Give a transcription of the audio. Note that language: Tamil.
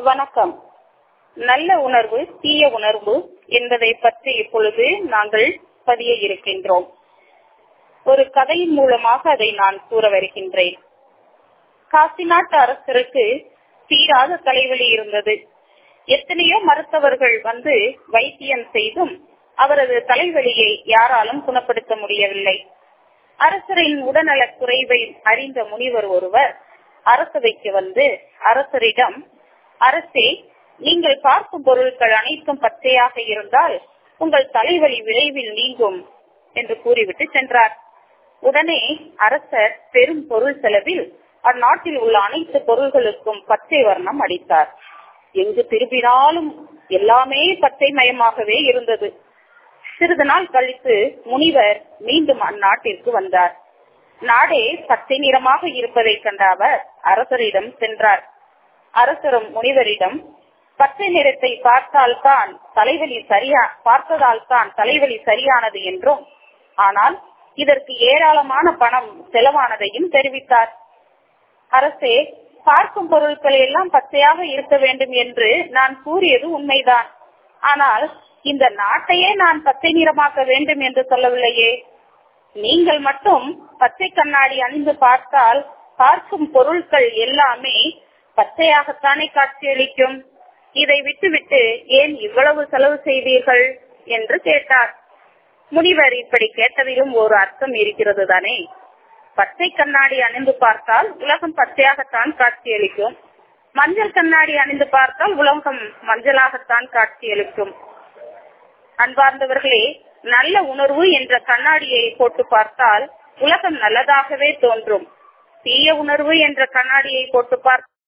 வணக்கம் நல்ல உணர்வு தீய உணர்வு என்பதை பற்றி இப்பொழுது நாங்கள் பதிய இருக்கின்றோம் ஒரு கதையின் மூலமாக அதை நான் கூற வருகின்றேன் காசி நாட்டு அரசருக்கு தீராத தலைவலி இருந்தது எத்தனையோ மருத்துவர்கள் வந்து வைத்தியம் செய்தும் அவரது தலைவலியை யாராலும் குணப்படுத்த முடியவில்லை அரசரின் உடல்நலக் குறைவை அறிந்த முனிவர் ஒருவர் அரசவைக்கு வந்து அரசரிடம் அரசே நீங்கள் பார்க்கும் பொருட்கள் அனைத்தும் பச்சையாக இருந்தால் உங்கள் தலைவலி விரைவில் நீங்கும் என்று கூறிவிட்டு சென்றார் உடனே அரசர் பெரும் பொருள் செலவில் அந்நாட்டில் உள்ள அனைத்து பொருள்களுக்கும் பச்சை வர்ணம் அடித்தார் எங்கு திரும்பினாலும் எல்லாமே பச்சை மயமாகவே இருந்தது சிறிது நாள் கழித்து முனிவர் மீண்டும் அந்நாட்டிற்கு வந்தார் நாடே பச்சை நிறமாக இருப்பதை கண்ட அவர் அரசரிடம் சென்றார் அரசரும் முனிவரிடம் பச்சை நிறத்தை பார்த்தால் தான் தலைவலி சரியா பார்த்ததால் தான் தலைவலி சரியானது என்றும் ஆனால் இதற்கு ஏராளமான பணம் செலவானதையும் தெரிவித்தார் அரசே பார்க்கும் பொருட்கள் எல்லாம் பச்சையாக இருக்க வேண்டும் என்று நான் கூறியது உண்மைதான் ஆனால் இந்த நாட்டையே நான் பச்சை நிறமாக்க வேண்டும் என்று சொல்லவில்லையே நீங்கள் மட்டும் பச்சை கண்ணாடி அணிந்து பார்த்தால் பார்க்கும் பொருட்கள் எல்லாமே பச்சையாகத்தானே காட்சியளிக்கும் இதை விட்டுவிட்டு ஏன் இவ்வளவு செலவு செய்தீர்கள் என்று கேட்டார் முனிவர் இப்படி கேட்டதிலும் ஒரு அர்த்தம் இருக்கிறது தானே பச்சை கண்ணாடி அணிந்து பார்த்தால் உலகம் பச்சையாகத்தான் காட்சியளிக்கும் மஞ்சள் கண்ணாடி அணிந்து பார்த்தால் உலகம் மஞ்சளாகத்தான் காட்சியளிக்கும் அன்பார்ந்தவர்களே நல்ல உணர்வு என்ற கண்ணாடியை போட்டு பார்த்தால் உலகம் நல்லதாகவே தோன்றும் தீய உணர்வு என்ற கண்ணாடியை போட்டு பார்த்தால்